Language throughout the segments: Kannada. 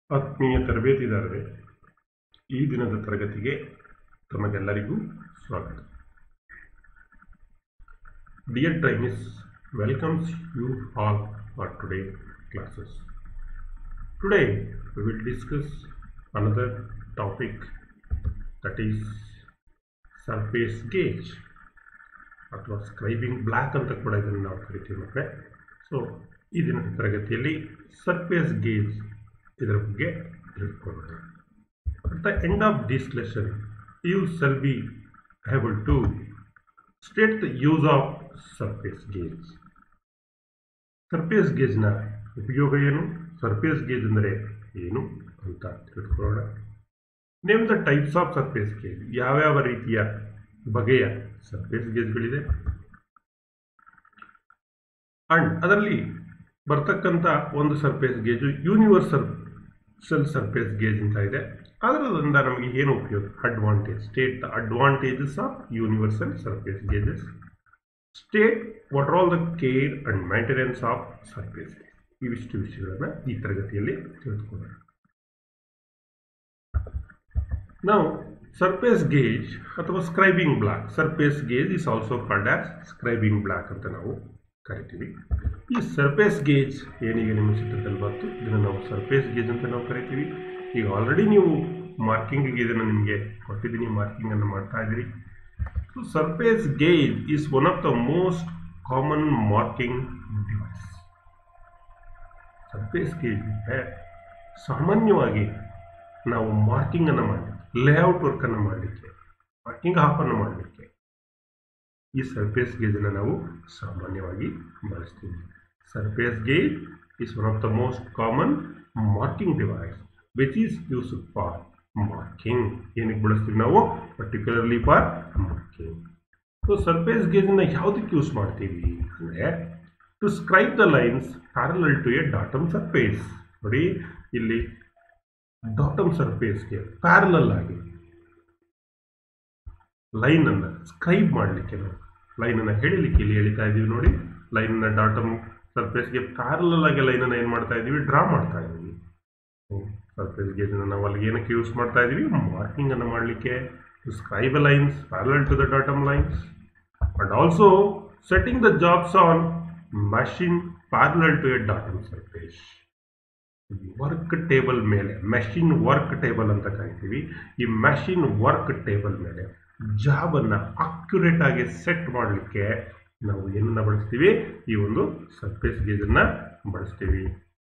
ಆತ್ಮೀಯ ತರಬೇತಿದಾರರೇ ಈ ದಿನದ ತರಗತಿಗೆ ತಮಗೆಲ್ಲರಿಗೂ ಸ್ವಾಗತ dear trainees welcomes you all for today classes today we will discuss another topic that is surface gauge ಅಥವಾ ಸ್ಕ್ರೈಬಿಂಗ್ ಬ್ಲ್ಯಾಕ್ ಅಂತ ಕೂಡ ಇದನ್ನು ನಾವು ಕರಿತೀವಿ ಮಕ್ಕಳೇ ಸೊ ಈ ದಿನದ ತರಗತಿಯಲ್ಲಿ ಸರ್ಫೇಸ್ ಗೇಜ್ ಇದರ ಬಗ್ಗೆ ತಿಳ್ಕೊಳ್ಳೋಣ at the end of this lesson you shall be able to state the use of surface gauge surface ಗೇಜ್ನ ಉಪಯೋಗ ಏನು ಸರ್ಫೇಸ್ ಗೇಜ್ ಅಂದರೆ ಏನು ಅಂತ ತಿಳ್ಕೊಳ್ಳೋಣ name the types of surface gauge ಯಾವ್ಯಾವ ರೀತಿಯ ಬಗೆಯ ಸರ್ಫೇಸ್ ಗೇಜ್ಗಳಿದೆ ಅಂಡ್ ಅದರಲ್ಲಿ ಬರ್ತಕ್ಕಂಥ ಒಂದು surface gauge universal cell surface gauge ಅಂತ ಇದೆ ಅದರಿಂದ ನಮಗೆ ಏನು ಉಪಯೋಗ advantage state the advantages of universal surface gauges state what are all the care and maintenance of surface ಇವಿಷ್ಟು ವಿಷಯಗಳನ್ನು ಈ ತರಗತಿಯಲ್ಲಿ ತಿಳಿದುಕೊಳ್ಳೋಣ ನಾವು ಸರ್ಫೇಸ್ ಗೇಜ್ ಅಥವಾ scribing block surface gauge is also called as scribing block ಅಂತ ನಾವು ಕರಿತೀವಿ ಈ ಸರ್ಫೇಸ್ ಗೇಜ್ ಏನೀಗ ನಿಮ್ಮ ಚಿತ್ರದಲ್ಲಿ ಬಂತು ಇದನ್ನು ನಾವು ಸರ್ಫೇಸ್ ಗೇಜ್ ಅಂತ ನಾವು ಕರಿತೀವಿ ಈಗ ಆಲ್ರೆಡಿ ನೀವು ಮಾರ್ಕಿಂಗಿಗೆ ಇದನ್ನು ನಿಮಗೆ ಕೊಟ್ಟಿದ್ದೀನಿ ಮಾರ್ಕಿಂಗನ್ನು ಮಾಡ್ತಾ ಇದ್ದೀರಿ so surface gauge is one of the most common marking device surface gauge ಸಾಮಾನ್ಯವಾಗಿ ನಾವು ಮಾರ್ಕಿಂಗನ್ನು ಮಾಡಿ ಲೇಔಟ್ ವರ್ಕನ್ನು ಮಾಡಲಿಕ್ಕೆ ಮಾರ್ಕಿಂಗ್ ಹಾಫನ್ನು ಮಾಡಲಿಕ್ಕೆ ಈ ಸರ್ಫೇಸ್ ಗೇಜನ್ನು ನಾವು ಸಾಮಾನ್ಯವಾಗಿ ಬಳಸ್ತೀವಿ surface gauge is one of the most common marking device which is used for marking ಏನಕ್ಕೆ ಬಳಸ್ತೀವಿ ನಾವು particularly for marking so surface ಗೇಜನ್ನು ಯಾವುದಕ್ಕೆ ಯೂಸ್ ಮಾಡ್ತೀವಿ ಅಂದರೆ to scribe the lines parallel to a datum surface ನೋಡಿ ಇಲ್ಲಿ ಡಾಟಮ್ ಸರ್ಫೇಸ್ಗೆ ಪ್ಯಾರಲಲ್ ಆಗಿ ಲೈನನ್ನು ಸ್ಕ್ರೈಬ್ ಮಾಡಲಿಕ್ಕೆ ನಾವು ಲೈನನ್ನು ಹೇಳಿಲಿಕ್ಕೆ ಇಲ್ಲಿ ಹೇಳ್ತಾ ಇದ್ದೀವಿ ನೋಡಿ ಲೈನನ್ನು ಡಾಟಮ್ ಸರ್ಫೇಸ್ಗೆ ಪ್ಯಾರಲಲ್ ಆಗಿ ಲೈನನ್ನು ಏನು ಮಾಡ್ತಾ ಇದ್ದೀವಿ ಡ್ರಾ ಮಾಡ್ತಾ ಇದ್ದೀವಿ ಸರ್ಫೇಸ್ ಗೇಜನ್ನು ನಾವು ಅಲ್ಲಿಗೆ ಏನಕ್ಕೆ ಯೂಸ್ ಮಾಡ್ತಾ ಇದ್ದೀವಿ ಮಾರ್ಕಿಂಗನ್ನು ಮಾಡಲಿಕ್ಕೆ to scribe a lines parallel to the datum lines and also setting the jobs on machine parallel to a datum surface work table ಮೇಲೆ ಮೆಷಿನ್ ವರ್ಕ್ ಟೇಬಲ್ ಅಂತ ಕರಿತೀವಿ ಈ ಮೆಷಿನ್ ವರ್ಕ್ ಟೇಬಲ್ ಮೇಲೆ ಜಾಬನ್ನು ಅಕ್ಯುರೇಟ್ ಆಗಿ ಸೆಟ್ ಮಾಡಲಿಕ್ಕೆ ನಾವು ಏನನ್ನ ಬಳಸ್ತೀವಿ ಈ ಒಂದು ಸರ್ಫೇಸ್ ಗೇಜನ್ನು ಬಳಸ್ತೀವಿ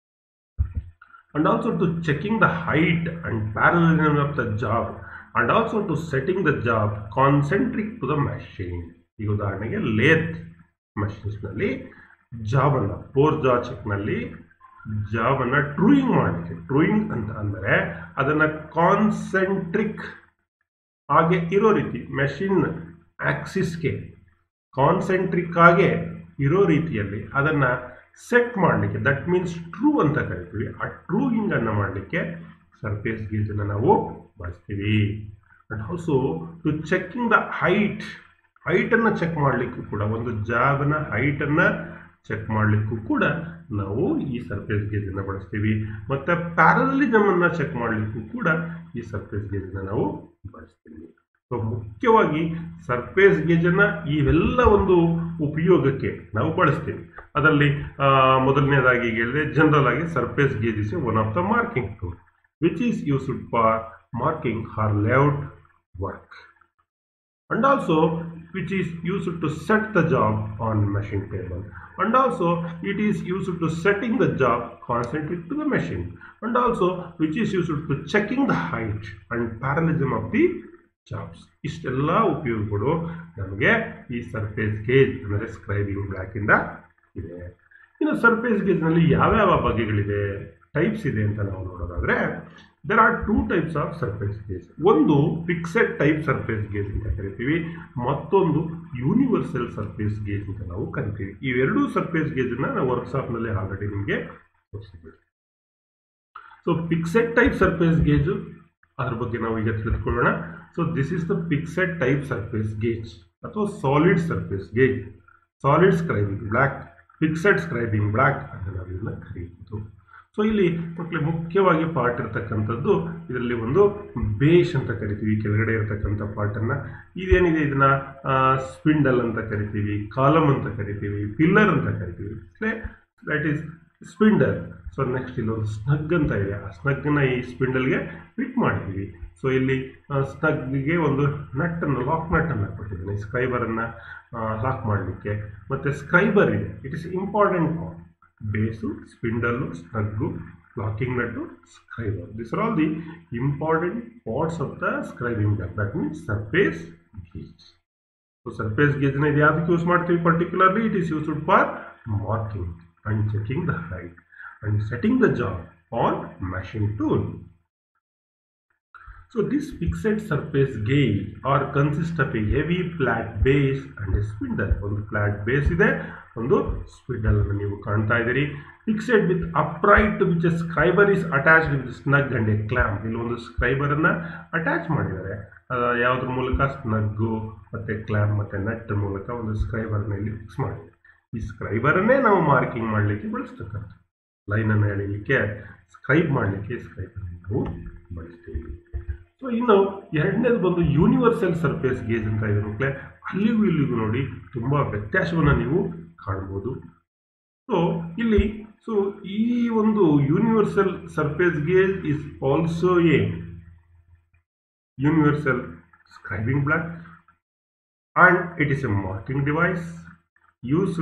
and also to checking the height and parallelism of the job and also to setting the job concentric to the machine ಈಗ ಉದಾಹರಣೆಗೆ ಲೇತ್ ಮಷಿನ್ಸ್ನಲ್ಲಿ ಜಾಬನ್ನು ಫೋರ್ ಜಾ ಚೆಕ್ನಲ್ಲಿ ಜಾಬನ್ನು ಟ್ರೂಯಿಂಗ್ ಮಾಡಲಿಕ್ಕೆ ಟ್ರೂಯಿಂಗ್ ಅಂತ ಅಂದರೆ ಅದನ್ನು ಕಾನ್ಸೆಂಟ್ರಿಕ್ ಹಾಗೆ ಇರೋ ರೀತಿ ಮೆಷಿನ್ ಆಕ್ಸಿಸ್ಗೆ ಕಾನ್ಸೆಂಟ್ರಿಕ್ ಆಗೇ ಇರೋ ರೀತಿಯಲ್ಲಿ ಅದನ್ನು ಸೆಟ್ ಮಾಡಲಿಕ್ಕೆ ದಟ್ ಮೀನ್ಸ್ ಟ್ರೂ ಅಂತ ಕರಿತೀವಿ ಆ ಟ್ರೂಯಿಂಗನ್ನು ಮಾಡಲಿಕ್ಕೆ ಸರ್ಫೇಸ್ ಗೇಜನ್ನು ನಾವು ಬಳಸ್ತೀವಿ but also to checking the height ಹೈಟನ್ನು ಚೆಕ್ ಮಾಡಲಿಕ್ಕೂ ಕೂಡ ಒಂದು ಜಾಬನ ಹೈಟನ್ನು ಚೆಕ್ ಮಾಡಲಿಕ್ಕೂ ಕೂಡ ನಾವು ಈ ಸರ್ಫೇಸ್ ಗೇಜನ್ನು ಬಳಸ್ತೀವಿ ಮತ್ತು ಪ್ಯಾರಲಿಸಮನ್ನು ಚೆಕ್ ಮಾಡಲಿಕ್ಕೂ ಕೂಡ ಈ ಸರ್ಫೇಸ್ ಗೇಜನ್ನು ನಾವು ಬಳಸ್ತೀವಿ ಸೊ ಮುಖ್ಯವಾಗಿ ಸರ್ಫೇಸ್ ಗೇಜನ್ನು ಇವೆಲ್ಲ ಒಂದು ಉಪಯೋಗಕ್ಕೆ ನಾವು ಬಳಸ್ತೀವಿ ಅದರಲ್ಲಿ ಮೊದಲನೇದಾಗಿ ಹೇಳಿದೆ ಜನರಲ್ ಆಗಿ surface gauge is one of the marking tool which is used for marking or layout work and also which is used to set the job on machine table and also it is used to setting the job concentric to the machine and also which is used to checking the height and parallelism of the jobs ಇಷ್ಟೆಲ್ಲ ಉಪಯೋಗಗಳು ನಮಗೆ ಈ ಸರ್ಫೇಸ್ ಗೇಜ್ ಅಂದರೆ ಸ್ಕ್ರೈಬಿಂಗ್ ಬ್ಲ್ಯಾಕಿಂದ ಇದೆ ಇನ್ನು ಸರ್ಫೇಸ್ ಗೇಜ್ನಲ್ಲಿ ಯಾವ್ಯಾವ ಬಗೆಗಳಿದೆ ಟೈಪ್ಸ್ ಇದೆ ಅಂತ ನಾವು ನೋಡೋದಾದರೆ there are two types of surface gauge ಒಂದು ಫಿಕ್ಸೆಡ್ ಟೈಪ್ ಸರ್ಫೇಸ್ ಗೇಜ್ ಅಂತ ಕರಿತೀವಿ ಮತ್ತೊಂದು ಯೂನಿವರ್ಸಲ್ ಸರ್ಫೇಸ್ ಗೇಜ್ ಅಂತ ನಾವು ಕರಿತೀವಿ ಇವೆರಡೂ ಸರ್ಫೇಸ್ ಗೇಜನ್ನು ನಾವು ವರ್ಕ್ಶಾಪ್ನಲ್ಲಿ ಆಲ್ರೆಡಿ ನಿಮಗೆ ತೋರಿಸಿದ್ದೀವಿ so fixed type surface gauge ಅದ್ರ ಬಗ್ಗೆ ನಾವು ಈಗ ತಿಳಿದುಕೊಳ್ಳೋಣ so this is the fixed type surface gauge ಅಥವಾ solid surface gauge solid scribing block fixed scribing block ಅಂತ ನಾವು ಇದನ್ನು ಕರೆಯುವುದು ಸೊ ಇಲ್ಲಿ ಮಕ್ಕಳಿಗೆ ಮುಖ್ಯವಾಗಿ ಪಾರ್ಟ್ ಇರ್ತಕ್ಕಂಥದ್ದು ಇದರಲ್ಲಿ ಒಂದು ಬೇಷ್ ಅಂತ ಕರಿತೀವಿ ಕೆಳಗಡೆ ಇರತಕ್ಕಂಥ ಪಾರ್ಟನ್ನು ಇದೇನಿದೆ ಇದನ್ನ ಸ್ಪಿಂಡಲ್ ಅಂತ ಕರಿತೀವಿ ಕಾಲಮ್ ಅಂತ ಕರಿತೀವಿ ಪಿಲ್ಲರ್ ಅಂತ ಕರಿತೀವಿ that is spindle so next ಇಲ್ಲೊಂದು ಸ್ನಗ್ ಅಂತ ಇದೆ ಆ ಸ್ನಗ್ನ ಈ ಸ್ಪಿಂಡಲ್ಗೆ ಫಿಟ್ ಮಾಡಿದ್ದೀವಿ ಸೊ ಇಲ್ಲಿ ಸ್ನಗ್ಗೆ ಒಂದು ನಟ್ಟನ್ನು ಲಾಕ್ ನಟ್ಟನ್ನು ಕೊಟ್ಟಿದ್ದೀನಿ ಸ್ಕ್ರೈಬರನ್ನು ಲಾಕ್ ಮಾಡಲಿಕ್ಕೆ ಮತ್ತು ಸ್ಕ್ರೈಬರ್ ಇದೆ it is important part base spindle snug locking nut scriber this are all the important parts of the scribing block that means surface gauge so surface ಗೇಜ್ನ ಇದು ಯಾವುದಕ್ಕೆ ಯೂಸ್ ಮಾಡ್ತೀವಿ particularly it is used for marking and checking the height and setting the job on machine tool. So this fixed surface gauge or consists of a heavy flat base and a spindle. ಒಂದು ಫ್ಲಾಟ್ ಬೇಸ್ ಇದೆ ಒಂದು ಸ್ಪಿಂಡಲ್ ಅನ್ನು ನೀವು ಕಾಣ್ತಾ ಇದ್ದೀರಿ fixed with upright which scriber is attached with snug and a clamp ಇಲ್ಲಿ ಒಂದು ಸ್ಕ್ರೈಬರ್ ಅನ್ನ ಅಟ್ಯಾಚ್ ಮಾಡಿದ್ದಾರೆ ಯಾವುದ್ರ ಮೂಲಕ ಸ್ನಗ್ಗು ಮತ್ತೆ ಕ್ಲಾಂಪ್ ಮತ್ತೆ ನಟ್ ಮೂಲಕ ಒಂದು ಸ್ಕ್ರೈಬರ್ನ ಇಲ್ಲಿ ಫಿಕ್ಸ್ ಮಾಡಿದ್ದಾರೆ ಈ ಸ್ಕ್ರೈಬರನ್ನೇ ನಾವು ಮಾರ್ಕಿಂಗ್ ಮಾಡಲಿಕ್ಕೆ ಬಳಸ್ತಕ್ಕಂಥ ಲೈನನ್ನು ಎಳೀಲಿಕ್ಕೆ ಸ್ಕ್ರೈಬ್ ಮಾಡಲಿಕ್ಕೆ ಸ್ಕ್ರೈಬರ್ ನಾವು ಬಳಸ್ತೀವಿ ಸೊ ಇನ್ನು ಎರಡನೇದು ಬಂದು ಯೂನಿವರ್ಸಲ್ ಸರ್ಫೇಸ್ ಗೇಜ್ ಅಂತ ಇದೆ ಮಕ್ಕಳೇ ಅಲ್ಲಿಗೂ ಇಲ್ಲಿಗೂ ನೋಡಿ ತುಂಬ ವ್ಯತ್ಯಾಸವನ್ನು ನೀವು ಕಾಣ್ಬೋದು ಸೊ ಇಲ್ಲಿ ಸೊ ಈ ಒಂದು universal surface gauge is also a universal scribing block and it is a marking device used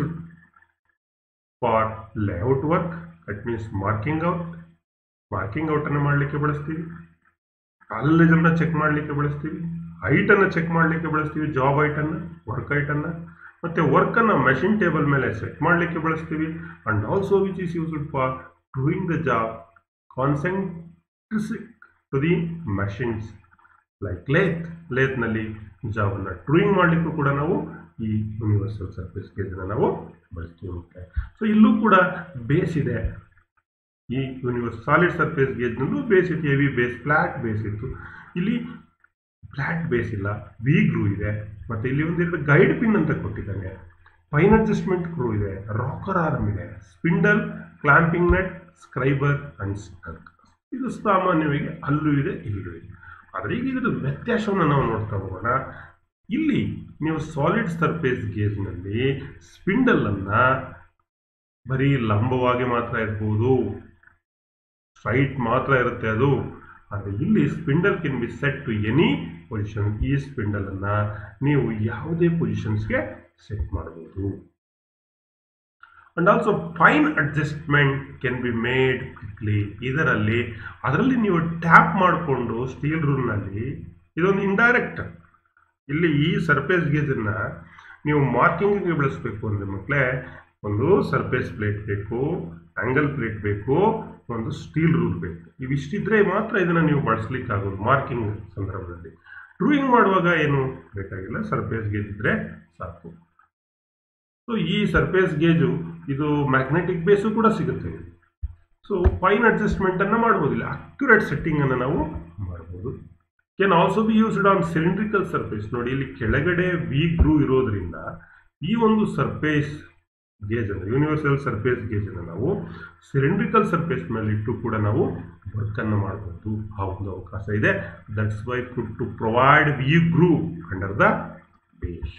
for layout work that means marking out marking ಔಟನ್ನು ಮಾಡಲಿಕ್ಕೆ ಬಳಸ್ತೀವಿ ಕಾಲೇಜನ್ನು ಚೆಕ್ ಮಾಡಲಿಕ್ಕೆ ಬಳಸ್ತೀವಿ ಹೈಟನ್ನು ಚೆಕ್ ಮಾಡಲಿಕ್ಕೆ ಬಳಸ್ತೀವಿ ಜಾಬ್ ಹೈಟನ್ನು ವರ್ಕ್ ಹೈಟನ್ನು ಮತ್ತು ವರ್ಕನ್ನು ಮೆಷಿನ್ ಟೇಬಲ್ ಮೇಲೆ ಸೆಟ್ ಮಾಡಲಿಕ್ಕೆ ಬಳಸ್ತೀವಿ and also which is used for doing the job concentric to the machines like lathe ಲೇತ್ನಲ್ಲಿ ಜಾಬನ್ನು ಡ್ರೂಯಿಂಗ್ ಮಾಡಲಿಕ್ಕೂ ಕೂಡ ನಾವು ಈ ಯೂನಿವರ್ಸಲ್ ಸರ್ಫೇಸ್ ಗೇಜನ್ನು ನಾವು ಬಳಸ್ತೀವಿ ಮತ್ತೆ ಸೊ ಇಲ್ಲೂ ಕೂಡ ಬೇಸ್ ಇದೆ ಈ ಯೂನಿವರ್ಸ್ ಸಾಲಿಡ್ ಸರ್ಫೇಸ್ ಗೇಜ್ನಲ್ಲೂ ಬೇಸ್ ಇತ್ತು ಹೆವಿ ಬೇಸ್ ಫ್ಲ್ಯಾಟ್ ಬೇಸ್ ಇತ್ತು ಇಲ್ಲಿ ಫ್ಲ್ಯಾಟ್ ಬೇಸ್ ಇಲ್ಲ ವಿ ಗ್ರೂ ಇದೆ ಮತ್ತು ಇಲ್ಲಿ ಒಂದೆರಡು ಗೈಡ್ ಪಿನ್ ಅಂತ ಕೊಟ್ಟಿದ್ದಾನೆ ಫೈನ್ ಅಡ್ಜಸ್ಟ್ಮೆಂಟ್ ಕ್ರೂ ಇದೆ ರಾಕರ್ ಆರ್ಮ್ ಇದೆ spindle clamping nut scriber and stuck ಇದು ಸಾಮಾನ್ಯವಾಗಿ ಅಲ್ಲೂ ಇದೆ ಇಲ್ಲೂ ಇದೆ ಆದರೆ ಈಗ ಇದ್ರ ವ್ಯತ್ಯಾಸವನ್ನು ನಾವು ನೋಡ್ತಾ ಹೋಗೋಣ ಇಲ್ಲಿ ನೀವು ಸಾಲಿಡ್ ಸರ್ಫೇಸ್ ಗೇಜ್ನಲ್ಲಿ ಸ್ಪಿಂಡಲನ್ನು ಬರೀ ಲಂಬವಾಗಿ ಮಾತ್ರ ಇರ್ಬೋದು ಸ್ಟ್ರೈಟ್ ಮಾತ್ರ ಇರುತ್ತೆ ಅದು ಆದರೆ ಇಲ್ಲಿ spindle can be set to any position ಈ ಸ್ಪಿಂಡಲನ್ನು ನೀವು ಯಾವುದೇ ಪೊಸಿಷನ್ಸ್ಗೆ ಸೆಟ್ ಮಾಡ್ಬೋದು and also fine adjustment can be made quickly ಇದರಲ್ಲಿ ಅದರಲ್ಲಿ ನೀವು ಟ್ಯಾಪ್ ಮಾಡಿಕೊಂಡು ಸ್ಟೀಲ್ ರೂಲ್ನಲ್ಲಿ ಇದೊಂದು ಇಂಡೈರೆಕ್ಟ್ ಇಲ್ಲಿ ಈ ಸರ್ಫೇಸ್ ಗೇಜನ್ನು ನೀವು ಮಾರ್ಕಿಂಗಿಗೆ ಬಳಸಬೇಕು ಅಂದರೆ ಮಕ್ಕಳೇ ಒಂದು ಸರ್ಫೇಸ್ ಪ್ಲೇಟ್ ಬೇಕು ಆ್ಯಂಗಲ್ ಪ್ಲೇಟ್ ಬೇಕು ಒಂದು ಸ್ಟೀಲ್ ರೂಲ್ ಬೇಕು ಇವಿಷ್ಟಿದ್ರೆ ಮಾತ್ರ ಇದನ್ನು ನೀವು ಬಳಸಲಿಕ್ಕಾಗೋದು ಮಾರ್ಕಿಂಗ್ ಸಂದರ್ಭದಲ್ಲಿ ಡ್ರೂಯಿಂಗ್ ಮಾಡುವಾಗ ಏನು ಬೇಕಾಗಿಲ್ಲ ಸರ್ಫೇಸ್ ಗೇಜ್ ಇದ್ದರೆ ಸಾಕು ಸೊ ಈ ಸರ್ಫೇಸ್ ಗೇಜು ಇದು ಮ್ಯಾಗ್ನೆಟಿಕ್ ಬೇಸು ಕೂಡ ಸಿಗುತ್ತೆ ಸೊ ಫೈನ್ ಅಡ್ಜಸ್ಟ್ಮೆಂಟನ್ನು ಮಾಡ್ಬೋದಿಲ್ಲ ಅಕ್ಯುರೇಟ್ ಸೆಟ್ಟಿಂಗನ್ನು ನಾವು ಮಾಡ್ಬೋದು can also be used on cylindrical surface ನೋಡಿ ಇಲ್ಲಿ ಕೆಳಗಡೆ ವಿ ಗ್ರೂ ಇರೋದ್ರಿಂದ ಈ ಒಂದು ಸರ್ಫೇಸ್ ಗೇಜನ್ನು ಯೂನಿವರ್ಸಲ್ ಸರ್ಫೇಸ್ ಗೇಜನ್ನು ನಾವು ಸಿಲಿಂಡ್ರಿಕಲ್ ಸರ್ಫೇಸ್ ಮೇಲೆ ಇಟ್ಟು ಕೂಡ ನಾವು ವರ್ಕನ್ನು ಮಾಡಬಹುದು ಆ ಒಂದು ಅವಕಾಶ ಇದೆ that's why could to provide V groove under the base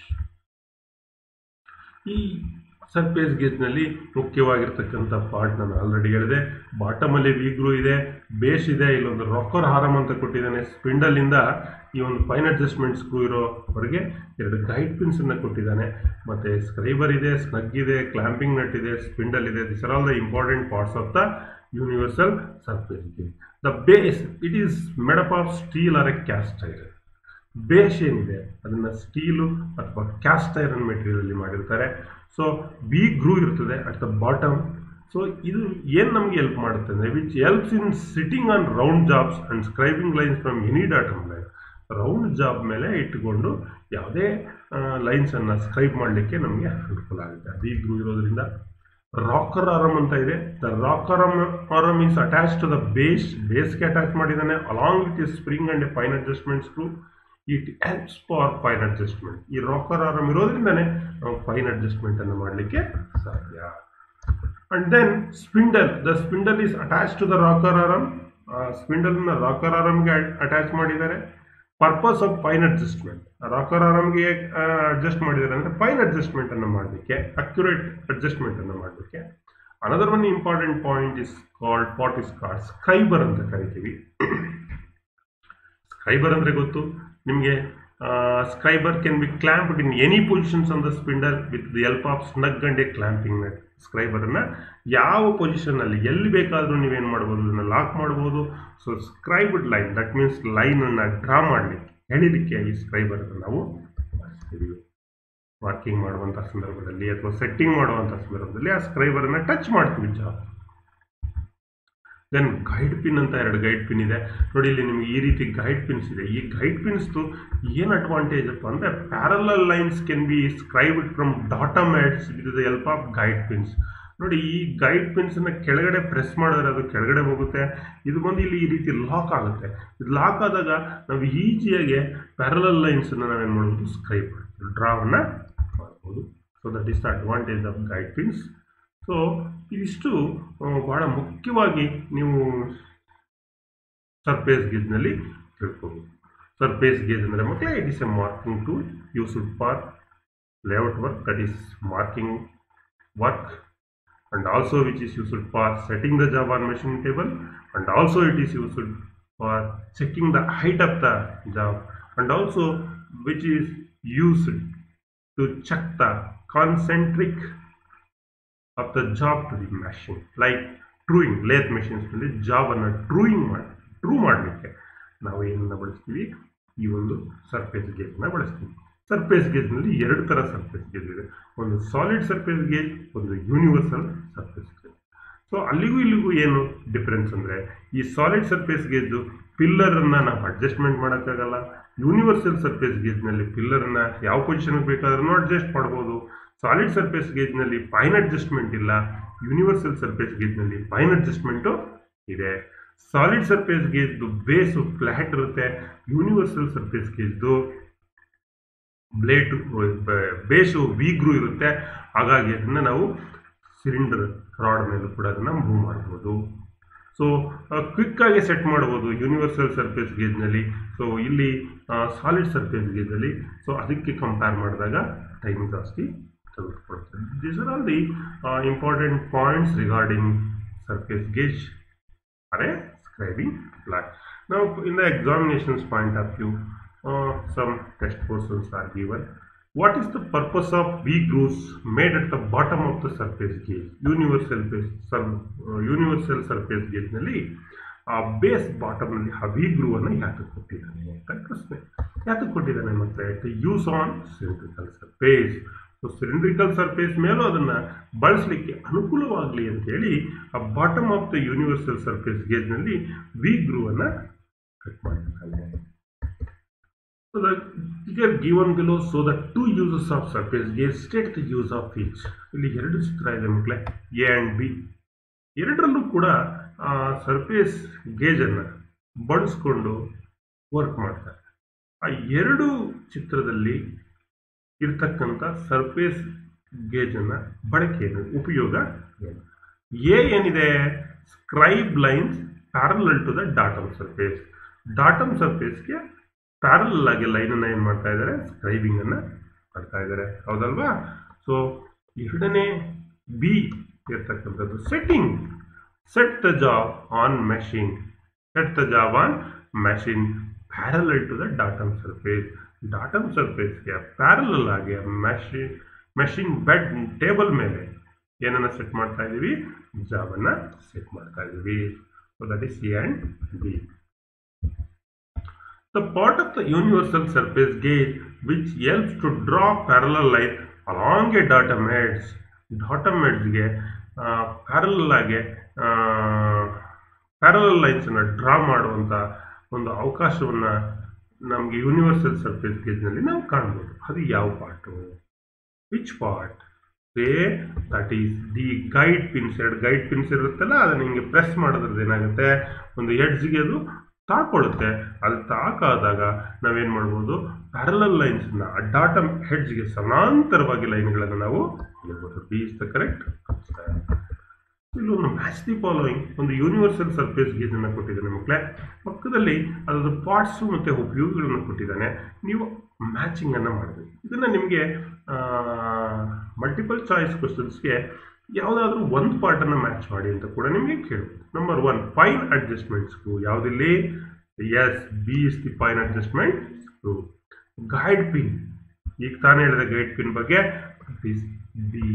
ಈ ಸರ್ಫೇಸ್ ಗೇಜ್ನಲ್ಲಿ ಮುಖ್ಯವಾಗಿರ್ತಕ್ಕಂಥ ಪಾರ್ಟ್ ನಾನು ಆಲ್ರೆಡಿ ಹೇಳಿದೆ ಬಾಟಮಲ್ಲಿ ವೀಗ್ರು ಇದೆ ಬೇಸ್ ಇದೆ ಇಲ್ಲೊಂದು ರಾಕರ್ ಹಾರಮ್ ಅಂತ ಕೊಟ್ಟಿದ್ದಾನೆ ಸ್ಪಿಂಡಲಿಂದ ಈ ಒಂದು ಫೈನ್ ಅಡ್ಜಸ್ಟ್ಮೆಂಟ್ ಸ್ಕ್ರೂ ಇರೋವರೆಗೆ ಎರಡು ಗೈಡ್ ಪಿನ್ಸನ್ನು ಕೊಟ್ಟಿದ್ದಾನೆ ಮತ್ತು ಸ್ಕ್ರೈಬರ್ ಇದೆ ಸ್ನಗ್ ಇದೆ ಕ್ಲಾಂಪಿಂಗ್ ನಟ್ ಇದೆ ಸ್ಪಿಂಡಲ್ ಇದೆ this are all the important parts of the universal surface gauge the base it is made up of steel or a cast iron base ಏನಿದೆ ಅದನ್ನು ಸ್ಟೀಲು ಅಥವಾ ಕ್ಯಾಸ್ಟ್ ಐರನ್ ಮೆಟೀರಿಯಲಲ್ಲಿ ಮಾಡಿರ್ತಾರೆ ಸೊ ಬಿ ಗ್ರೂ ಇರ್ತದೆ ಅಟ್ ದ ಬಾಟಮ್ ಸೊ ಇದು ಏನು ನಮಗೆ ಹೆಲ್ಪ್ ಮಾಡುತ್ತೆ ಅಂದರೆ which helps in sitting on round jobs and scribing lines from any datum line round job ಮೇಲೆ ಇಟ್ಟುಕೊಂಡು ಯಾವುದೇ ಲೈನ್ಸನ್ನು ಸ್ಕ್ರೈಬ್ ಮಾಡಲಿಕ್ಕೆ ನಮಗೆ ಅನುಕೂಲ ಆಗುತ್ತೆ ಬಿ ಗ್ರೂ ಇರೋದ್ರಿಂದ ರಾಕರ್ ಆರಮ್ ಅಂತ ಇದೆ the rocker arm is attach to the base ಬೇಸ್ಗೆ ಅಟ್ಯಾಚ್ ಮಾಡಿದ್ದಾನೆ along with a spring and a fine adjustment screw it helps for fine adjustment ಈ ರಾಕರ್ ಆರಮ್ ಇರೋದ್ರಿಂದನೇ ನಾವು ಫೈನ್ ಅಡ್ಜಸ್ಟ್ಮೆಂಟನ್ನು ಮಾಡಲಿಕ್ಕೆ ಸಾಧ್ಯ and then spindle the spindle is attach to the rocker arm ಸ್ಪಿಂಡಲ್ನ ರಾಕರ್ ಆರಮ್ಗೆ ಅಟ್ಯಾಚ್ ಮಾಡಿದ್ದಾರೆ purpose of fine adjustment rocker ಆರಮ್ಗೆ ಅಡ್ಜಸ್ಟ್ ಮಾಡಿದ್ದಾರೆ ಅಂದರೆ ಫೈನ್ ಅಡ್ಜಸ್ಟ್ಮೆಂಟ್ ಅನ್ನು ಮಾಡಲಿಕ್ಕೆ ಅಕ್ಯುರೇಟ್ ಅಡ್ಜಸ್ಟ್ಮೆಂಟ್ ಅನ್ನು ಮಾಡಲಿಕ್ಕೆ another one important point is called part is called scriber ಅಂತ ಕರಿತೀವಿ ಸ್ಕ್ರೈಬರ್ ಅಂದರೆ ಗೊತ್ತು ನಿಮಗೆ scriber can be clamped in any positions on the spindle with the help of snug and a clamping nut ಸ್ಕ್ರೈಬರನ್ನು ಯಾವ ಪೊಸಿಷನ್ನಲ್ಲಿ ಎಲ್ಲಿ ಬೇಕಾದರೂ ನೀವೇನು ಮಾಡ್ಬೋದು ಇದನ್ನು ಲಾಕ್ ಮಾಡ್ಬೋದು so scribed line that means ಲೈನನ್ನು ಡ್ರಾ ಮಾಡಲಿಕ್ಕೆ ಎಳಿಲಿಕ್ಕೆ ಈ ಸ್ಕ್ರೈಬರನ್ನು ನಾವು ಬಳಸ್ತೀವಿ ಮಾರ್ಕಿಂಗ್ ಮಾಡುವಂಥ ಸಂದರ್ಭದಲ್ಲಿ ಅಥವಾ ಸೆಟ್ಟಿಂಗ್ ಮಾಡುವಂಥ ಸಂದರ್ಭದಲ್ಲಿ ಆ ಸ್ಕ್ರೈಬರನ್ನು ಟಚ್ ಮಾಡ್ತೀವಿ ಜಾಬ್ ದೆನ್ ಗೈಡ್ ಪಿನ್ ಅಂತ ಎರಡು ಗೈಡ್ ಪಿನ್ ಇದೆ ನೋಡಿ ಇಲ್ಲಿ ನಿಮಗೆ ಈ ರೀತಿ ಗೈಡ್ ಪಿನ್ಸ್ ಇದೆ ಈ ಗೈಡ್ ಪಿನ್ಸ್ದು ಏನು ಅಡ್ವಾಂಟೇಜ್ ಅಪ್ಪ ಅಂದರೆ parallel lines can be scribed from datums with the help of guide pins ನೋಡಿ ಈ ಗೈಡ್ ಪಿನ್ಸನ್ನು ಕೆಳಗಡೆ ಪ್ರೆಸ್ ಮಾಡಿದ್ರೆ ಅದು ಕೆಳಗಡೆ ಹೋಗುತ್ತೆ ಇದು ಬಂದು ಇಲ್ಲಿ ಈ ರೀತಿ ಲಾಕ್ ಆಗುತ್ತೆ ಇದು ಲಾಕ್ ಆದಾಗ ನಾವು ಈಸಿಯಾಗಿ ಪ್ಯಾರಲಲ್ ಲೈನ್ಸನ್ನು ನಾವೇನು ಮಾಡ್ಬೋದು ಸ್ಕ್ರೈಬ್ ಮಾಡ್ತೀವಿ ಡ್ರಾವನ್ನು ಮಾಡ್ಬೋದು so that is the advantage of guide pins so ಇದಿಷ್ಟು ಆ, ಬಹಳ ಮುಖ್ಯವಾಗಿ ನೀವು ಸರ್ಫೇಸ್ ಗೇಜ್ನಲ್ಲಿ ತಿಳ್ಕೋಬೇಕು ಸರ್ಫೇಸ್ ಗೇಜ್ ಅಂದರೆ ಮಕ್ಕಳೇ it is a marking tool used for layout work that is marking work and also which is used for setting the job on machine table and also it is used for checking the height of the job and also which is used to check the concentric of the job to the machine like truing lathe ಮೆಷಿನ್ಸ್ನಲ್ಲಿ ಜಾಬನ್ನು ಟ್ರೂಯಿಂಗ್ ಮಾಡಿ ಟ್ರೂ ಮಾಡಲಿಕ್ಕೆ ನಾವು ಏನನ್ನ ಬಳಸ್ತೀವಿ ಈ ಒಂದು ಸರ್ಫೇಸ್ ಗೇಜ್ನ ಬಳಸ್ತೀವಿ ಸರ್ಫೇಸ್ ಗೇಜ್ನಲ್ಲಿ ಎರಡು ಥರ ಸರ್ಫೇಸ್ ಗೇಜ್ ಇದೆ ಒಂದು ಸಾಲಿಡ್ ಸರ್ಫೇಸ್ ಗೇಜ್ ಒಂದು ಯೂನಿವರ್ಸಲ್ ಸರ್ಫೇಸ್ ಗೇಜ್ ಸೊ ಅಲ್ಲಿಗೂ ಇಲ್ಲಿಗೂ ಏನು ಡಿಫ್ರೆನ್ಸ್ ಅಂದರೆ ಈ ಸಾಲಿಡ್ ಸರ್ಫೇಸ್ ಗೇಜು ಪಿಲ್ಲರನ್ನು ನಾವು ಅಡ್ಜಸ್ಟ್ಮೆಂಟ್ ಮಾಡೋಕ್ಕಾಗಲ್ಲ ಯೂನಿವರ್ಸಲ್ ಸರ್ಫೇಸ್ ಗೇಜ್ನಲ್ಲಿ ಪಿಲ್ಲರನ್ನು ಯಾವ ಪೊಸಿಷನ್ಗೆ ಬೇಕಾದ್ರೂ ಅಡ್ಜಸ್ಟ್ ಮಾಡ್ಬೋದು ಸಾಲಿಡ್ ಸರ್ಫೇಸ್ ಗೇಜ್ನಲ್ಲಿ ಫೈನ್ ಅಡ್ಜಸ್ಟ್ಮೆಂಟ್ ಇಲ್ಲ ಯೂನಿವರ್ಸಲ್ ಸರ್ಫೇಸ್ ಗೇಜ್ನಲ್ಲಿ ಫೈನ್ ಅಡ್ಜಸ್ಟ್ಮೆಂಟು ಇದೆ ಸಾಲಿಡ್ ಸರ್ಫೇಸ್ ಗೇಜ್ದು ಬೇಸು ಫ್ಲ್ಯಾಟ್ ಇರುತ್ತೆ ಯೂನಿವರ್ಸಲ್ ಸರ್ಫೇಸ್ ಗೇಜ್ದು ಬ್ಲೇಡ್ ಬೇಸು ವೀಗ್ರು ಇರುತ್ತೆ ಹಾಗಾಗಿ ಅದನ್ನು ನಾವು ಸಿಲಿಂಡರ್ ರಾಡ್ ಮೇಲೂ ಕೂಡ ಅದನ್ನು ಮೂವ್ ಮಾಡ್ಬೋದು ಸೊ ಕ್ವಿಕ್ಕಾಗಿ ಸೆಟ್ ಮಾಡ್ಬೋದು ಯೂನಿವರ್ಸಲ್ ಸರ್ಫೇಸ್ ಗೇಜ್ನಲ್ಲಿ ಸೊ ಇಲ್ಲಿ ಸಾಲಿಡ್ ಸರ್ಫೇಸ್ ಗೇಜಲ್ಲಿ ಸೊ ಅದಕ್ಕೆ ಕಂಪೇರ್ ಮಾಡಿದಾಗ ಟೈಮ್ ಜಾಸ್ತಿ ತೆಗೆದುಕೊಳ್ತದೆ these are all the important points regarding surface gauge are a scribing flag. Now, in the examinations point of view, uh, some test questions are given. What is the purpose of V grooves made at the bottom of the surface gauge? Universal base, sur- uh, universal surface gauge ನಲ್ಲಿ ಆ ಬೇಸ್ ಬಾಟಮ್ನಲ್ಲಿ ಆ ವಿ ಗ್ರೂ ಅನ್ನು ಯಾತಕ್ಕೆ ಕೊಟ್ಟಿದ್ದಾನೆ ಅಂತ ಪ್ರಶ್ನೆ ಯಾತಕ್ಕೆ ಕೊಟ್ಟಿದ್ದಾನೆ ಮತ್ತೆ to use on cylindrical surface so cylindrical surface ಮೇಲೂ ಅದನ್ನು ಬಳಸಲಿಕ್ಕೆ ಅನುಕೂಲವಾಗಲಿ ಅಂತೇಳಿ ಆ bottom of the universal surface ಗೇಜ್ನಲ್ಲಿ ವಿ ಗ್ರೂವನ್ನು ಕಟ್ ಮಾಡಿರ್ತಾನೆ So the figure given below so the two uses of surface gauge state the use of each. ಇಲ್ಲಿ ಎರಡು ಚಿತ್ರ ಇದೆ ಮಕ್ಕಳೇ ಎ ಆ್ಯಂಡ್ ಬಿ ಎರಡರಲ್ಲೂ ಕೂಡ ಸರ್ಫೇಸ್ ಗೇಜನ್ನು ಬಳಸ್ಕೊಂಡು ವರ್ಕ್ ಮಾಡ್ತಾರೆ ಆ ಎರಡು ಚಿತ್ರದಲ್ಲಿ ಇರ್ತಕ್ಕಂಥ ಸರ್ಫೇಸ್ ಗೇಜನ್ನು ಬಳಕೆ ಏನು ಉಪಯೋಗ ಏನು ಎ ಏನಿದೆ scribe lines parallel to the datum surface datum ಸರ್ಫೇಸ್ಗೆ ಪ್ಯಾರಲಲ್ ಆಗಿ ಲೈನನ್ನು ಏನು ಮಾಡ್ತಾ ಇದ್ದಾರೆ ಸ್ಕ್ರೈಬಿಂಗನ್ನು ಮಾಡ್ತಾ ಇದ್ದಾರೆ ಹೌದಲ್ವಾ ಸೊ ಎರಡನೇ ಬಿ ಇರ್ತಕ್ಕಂಥದ್ದು setting set the job on machine set the job on machine parallel to the datum surface datum ಸರ್ಫೇಸ್ಗೆ ಪ್ಯಾರಲಲ್ ಆಗಿ ಮೆಷಿನ್ ಮೆಷಿನ್ ಬೆಡ್ ಟೇಬಲ್ ಮೇಲೆ ಏನನ್ನು ಸೆಟ್ ಮಾಡ್ತಾ ಇದ್ದೀವಿ ಜಾಬನ್ನು ಸೆಟ್ ಮಾಡ್ತಾ ಇದ್ದೀವಿ so that is C and B The part of the universal surface gauge which helps to draw parallel line along a datum heads datum headsಗೆ ಪ್ಯಾರಲಲ್ ಆಗಿ ಪ್ಯಾರಲಲ್ ಲೈನ್ಸನ್ನು ಡ್ರಾ ಮಾಡುವಂಥ ಒಂದು ಅವಕಾಶವನ್ನು ನಮಗೆ ಯೂನಿವರ್ಸಲ್ ಸರ್ಫೇಸ್ ಗೇಜ್ನಲ್ಲಿ ನಾವು ಕಾಣ್ಬೋದು ಅದು ಯಾವ part which part say that is the guide pins ಎರಡು ಗೈಡ್ ಪಿನ್ಸ್ ಇರುತ್ತಲ್ಲ ಅದನ್ನು ಹಿಂಗೆ ಪ್ರೆಸ್ ಮಾಡೋದ್ರದ್ದು ಏನಾಗುತ್ತೆ ಒಂದು ಎಡ್ಜ್ಗೆ ಅದು ತಾಕೊಳ್ಳುತ್ತೆ ಅದು ತಾಕಾದಾಗ ನಾವೇನು ಮಾಡ್ಬೋದು ಪ್ಯಾರಲಲ್ ಲೈನ್ಸ್ನ ಡಾಟಮ್ ಹೆಡ್ಜ್ಗೆ ಸಮಾಂತರವಾಗಿ ಲೈನ್ಗಳನ್ನು ನಾವು ಹೇಳ್ಬೋದು B is the correct answer ಇಲ್ಲೊಂದು ಮ್ಯಾಚ್ ದಿ ಫಾಲೋಯಿಂಗ್ ಒಂದು ಯೂನಿವರ್ಸಲ್ ಸರ್ಫೇಸ್ ಗೇಜನ್ನು ಕೊಟ್ಟಿದ್ದಾನೆ ಮಕ್ಕಳೇ ಪಕ್ಕದಲ್ಲಿ ಅದರ ಪಾರ್ಟ್ಸು ಮತ್ತು ಉಪಯೋಗಗಳನ್ನು ಕೊಟ್ಟಿದ್ದಾನೆ ನೀವು ಮ್ಯಾಚಿಂಗನ್ನು ಮಾಡಬೇಕು ಇದನ್ನು ನಿಮಗೆ ಮಲ್ಟಿಪಲ್ ಚಾಯ್ಸ್ ಕ್ವಶನ್ಸ್ಗೆ ಯಾವುದಾದ್ರೂ ಒಂದು ಪಾರ್ಟನ್ನು ಮ್ಯಾಚ್ ಮಾಡಿ ಅಂತ ಕೂಡ ನಿಮಗೆ ಕೇಳ್ಬೋದು ನಂಬರ್ ಒನ್ ಫೈನ್ ಅಡ್ಜಸ್ಟ್ಮೆಂಟ್ಸ್ಗೂ ಯಾವುದಿಲ್ಲಿ yes B is the fine adjustment guide pin ಈಗ ತಾನೇ ಹೇಳಿದ ಗೈಡ್ ಪಿನ್ ಬಗ್ಗೆ ಬಿ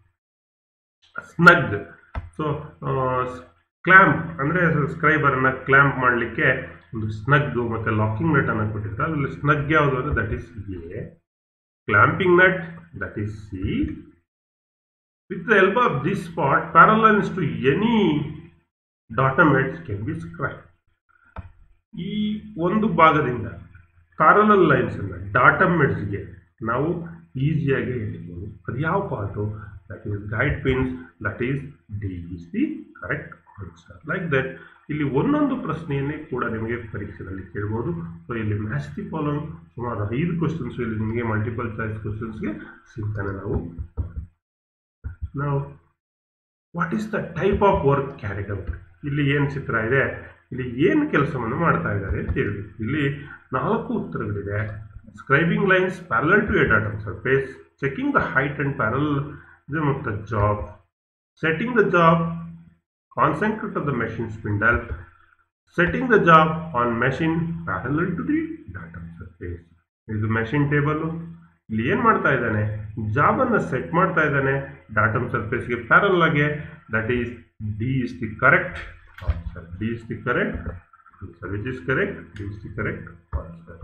ಸ್ನಗ್ ಸೊ ಕ್ಲ್ಯಾಂಪ್ ಅಂದರೆ ಸ್ಕ್ರೈಬರನ್ನು ಕ್ಲ್ಯಾಂಪ್ ಮಾಡಲಿಕ್ಕೆ ಒಂದು ಸ್ನಗ್ ಮತ್ತು ಲಾಕಿಂಗ್ ನಟ್ ಅನ್ನು ಕೊಟ್ಟಿರ್ತಾರೆ ಅದರಲ್ಲಿ ಸ್ನಗ್ ಯಾವುದು ಅಂದರೆ that is a clamping nut that is C with the help of this spot parallels to any datums can be scribe ಈ ಒಂದು ಭಾಗದಿಂದ ಪ್ಯಾರಲಲ್ ಲೈನ್ಸನ್ನು ಡಾಟಮೆಟ್ಸ್ಗೆ ನಾವು ಈಸಿಯಾಗಿ ಹೇಳಿಬೋದು ಅದು ಯಾವ part that is guide pins that is D is the correct answer like that ಇಲ್ಲಿ ಒಂದೊಂದು ಪ್ರಶ್ನೆಯನ್ನೇ ಕೂಡ ನಿಮಗೆ ಪರೀಕ್ಷೆಯಲ್ಲಿ ಕೇಳ್ಬೋದು ಸೊ ಇಲ್ಲಿ ಮ್ಯಾಚ್ ದಿ ಫಾಲೋಯಿಂಗ್ ಸುಮಾರು ಐದು ಕ್ವಶನ್ಸ್ ಇಲ್ಲಿ ನಿಮಗೆ ಮಲ್ಟಿಪಲ್ ಚಾಯ್ಸ್ ಕ್ವಶನ್ಸ್ಗೆ ಸಿಗ್ತಾನೆ ನಾವು ನಾವು what is the type of work carried out ಇಲ್ಲಿ ಏನು ಚಿತ್ರ ಇದೆ ಇಲ್ಲಿ ಏನು ಕೆಲಸವನ್ನು ಮಾಡ್ತಾ ಇದ್ದಾರೆ ಅಂತ ಹೇಳಬೇಕು ಇಲ್ಲಿ ನಾಲ್ಕು ಉತ್ತರಗಳಿದೆ scribing lines parallel to a datum surface checking the height and parallel of the job setting the job concentrate of the machine spindle, setting the job on machine parallel to the datum surface. ಇದು ಮೆಷಿನ್ ಟೇಬಲ್ ಇಲ್ಲಿ ಏನು ಮಾಡ್ತಾ ಇದ್ದಾನೆ ಜಾಬನ್ನು ಸೆಟ್ ಮಾಡ್ತಾ ಇದ್ದಾನೆ ಡಾಟಮ್ ಸರ್ಫೇಸ್ಗೆ ಪ್ಯಾರಲ್ ಆಗಿ that is D is the correct answer D is the correct answer which is correct D is the correct answer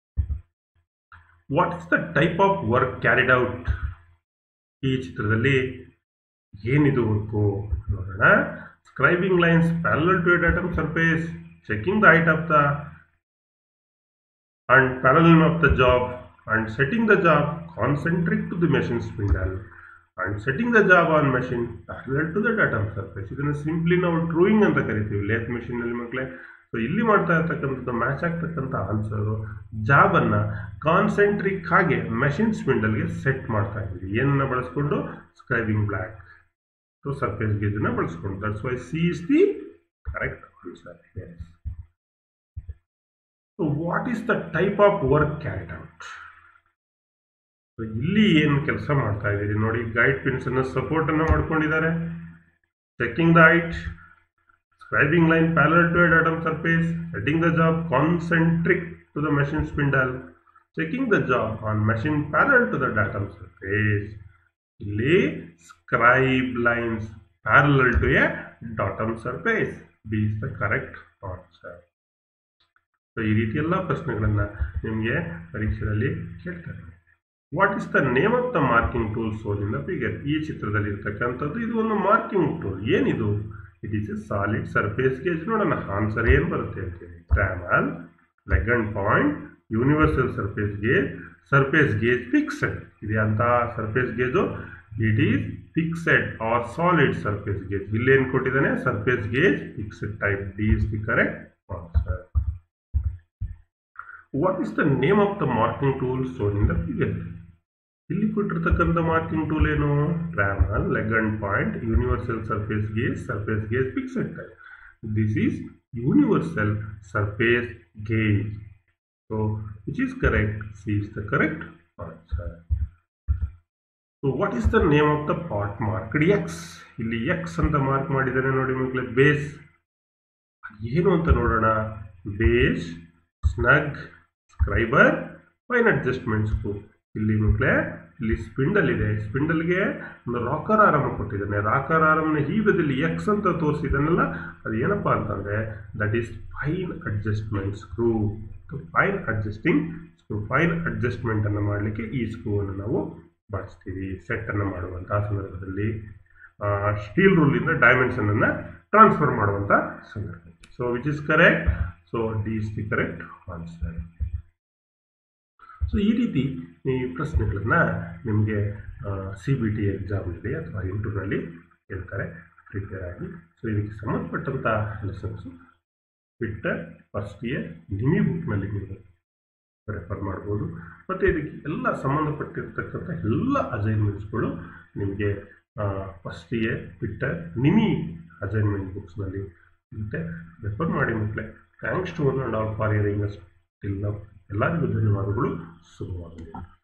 what is the type of work carried out ಈ ಚಿತ್ರದಲ್ಲಿ ಏನಿದು ವರ್ಕು ನೋಡೋಣ scribing lines parallel to a datum surface checking the height of the and parallel of the job and setting the job concentrate to the machine spindle and setting the job on machine parallel to the datum surface ಇದನ್ನು ಸಿಂಪ್ಲಿ ನಾವು ಡ್ರಾಯಿಂಗ್ ಅಂತ ಕರಿತೀವಿ ಲೇತ್ ಮೆಷಿನಲ್ಲಿ ಮಕ್ಕಳೇ ಸೊ ಇಲ್ಲಿ ಮಾಡ್ತಾ ಇರ್ತಕ್ಕಂಥದ್ದು ಮ್ಯಾಚ್ ಆಗ್ತಕ್ಕಂಥ ಆನ್ಸರು ಜಾಬನ್ನು ಕಾನ್ಸೆಂಟ್ರಿಕ್ ಹಾಗೆ ಮೆಷಿನ್ ಸ್ಪಿಂಡಲ್ಗೆ ಸೆಟ್ ಮಾಡ್ತಾ ಇದ್ದೀವಿ ಏನನ್ನ ಬಳಸ್ಕೊಂಡು ಸ್ಕ್ರೈಬಿಂಗ್ ಬ್ಲ್ಯಾಕ್ ಸೊ ಸರ್ಫೇಸ್ ಗೇಜನ್ನು ಬಳಸ್ಕೊಂಡು that's why C is the correct answer yes so what is the type of work carried out so ಇಲ್ಲಿ ಏನು ಕೆಲಸ ಮಾಡ್ತಾ ಇದ್ದೀರಿ ನೋಡಿ ಗೈಡ್ ಪಿನ್ಸನ್ನು ಸಪೋರ್ಟನ್ನು ಮಾಡ್ಕೊಂಡಿದ್ದಾರೆ checking the height scribing line parallel to a datum surface setting the job concentric to the machine spindle checking the job on machine parallel to the datum surface ಇಲ್ಲಿ scribe lines parallel to a datum surface B is the correct answer so ಈ ರೀತಿ ಎಲ್ಲ ಪ್ರಶ್ನೆಗಳನ್ನು ನಿಮಗೆ ಪರೀಕ್ಷೆಯಲ್ಲಿ ಕೇಳ್ತಾರೆ what is the name of the marking tool shown in the figure ಈ ಚಿತ್ರದಲ್ಲಿ ಇರ್ತಕ್ಕಂಥದ್ದು ಇದು ಒಂದು ಮಾರ್ಕಿಂಗ್ ಟೂಲ್ ಏನಿದು it is a solid surface gauge ನೋಡೋಣ ಆನ್ಸರ್ ಏನು ಬರುತ್ತೆ ಅಂತೇಳಿ trammel leg and point universal surface gauge surface gauge fixed ಇದೆ ಅಂತ surface gauge it is fixed or solid surface gauge ಇಲ್ಲೇನು ಕೊಟ್ಟಿದ್ದಾನೆ surface gauge fixed type D is the correct answer what is the name of the marking tool shown in the figure ಇಲ್ಲಿ ಕೊಟ್ಟಿರ್ತಕ್ಕಂಥ ಮಾರ್ಕಿಂಗ್ ಟೂಲ್ ಏನು trammel leg and point universal surface gauge surface gauge fixed type this is universal surface gauge so which is correct C is the correct answer so what is the name of the part marked X ಇಲ್ಲಿ ಎಕ್ಸ್ ಅಂತ ಮಾರ್ಕ್ ಮಾಡಿದ್ದಾನೆ ನೋಡಿ ಮಕ್ಕಳೇ ಬೇಸ್ ಏನು ಅಂತ ನೋಡೋಣ ಬೇಸ್ ಸ್ನಗ್ ಸ್ಕ್ರೈಬರ್ ಫೈನ್ ಅಡ್ಜಸ್ಟ್ಮೆಂಟ್ಸ್ಗೂ ಇಲ್ಲಿ ಮಕ್ಕಳೇ ಇಲ್ಲಿ ಸ್ಪಿಂಡಲ್ ಇದೆ ಸ್ಪಿಂಡಲ್ಗೆ ಒಂದು ರಾಕರ್ ಆರಾಮ ಕೊಟ್ಟಿದ್ದಾನೆ ರಾಕರ್ ಆರಾಮ್ನ ಈ ಬದಿಯಲ್ಲಿ ಎಕ್ಸ್ ಅಂತ ತೋರಿಸಿದಾನಲ್ಲ ಅದು ಏನಪ್ಪ ಅಂತಂದರೆ that is fine adjustment screw fine adjusting screw fine ಅಡ್ಜಸ್ಟ್ಮೆಂಟನ್ನು ಮಾಡಲಿಕ್ಕೆ ಈ ಸ್ಕ್ರೂವನ್ನು ನಾವು ಬಳಸ್ತೀವಿ ಸೆಟ್ಟನ್ನು ಮಾಡುವಂಥ ಸಂದರ್ಭದಲ್ಲಿ ಸ್ಟೀಲ್ ರೂಲಿಂದ ಡೈಮೆನ್ಷನನ್ನು ಟ್ರಾನ್ಸ್ಫರ್ ಮಾಡುವಂಥ ಸಂದರ್ಭ so which is correct so D is the correct answer so ಈ ರೀತಿ ಈ ಪ್ರಶ್ನೆಗಳನ್ನು ನಿಮಗೆ ಸಿ ಬಿ ಟಿ ಎಕ್ಸಾಮ್ನಲ್ಲಿ ಅಥವಾ ಇಂಟರ್ನಲ್ಲಿ ಕೇಳ್ತಾರೆ ಪ್ರಿಪೇರ್ ಆಗಿ ಸೊ ಇದಕ್ಕೆ ಸಂಬಂಧಪಟ್ಟಂಥ ಲೆಸನ್ಸು ಬಿಟ್ಟರ್ ಫಸ್ಟ್ ಇಯರ್ ನಿಮಿ ಬುಕ್ನಲ್ಲಿ ನೀವು ರೆಫರ್ ಮಾಡ್ಬೋದು ಮತ್ತು ಇದಕ್ಕೆ ಎಲ್ಲ ಸಂಬಂಧಪಟ್ಟಿರ್ತಕ್ಕಂಥ ಎಲ್ಲ ಅಸೈನ್ಮೆಂಟ್ಸ್ಗಳು ನಿಮಗೆ ಫಸ್ಟಿಗೆ ಬಿಟ್ಟ ನಿಮಿ ಅಸೈನ್ಮೆಂಟ್ ಬುಕ್ಸ್ನಲ್ಲಿ ಮತ್ತೆ ರೆಫರ್ ಮಾಡಿ ಮಕ್ಕಳೇ thanks to one and all for hearing till ನಾವು ಎಲ್ಲರಿಗೂ ಧನ್ಯವಾದಗಳು ಶುಭವಾಗಲಿ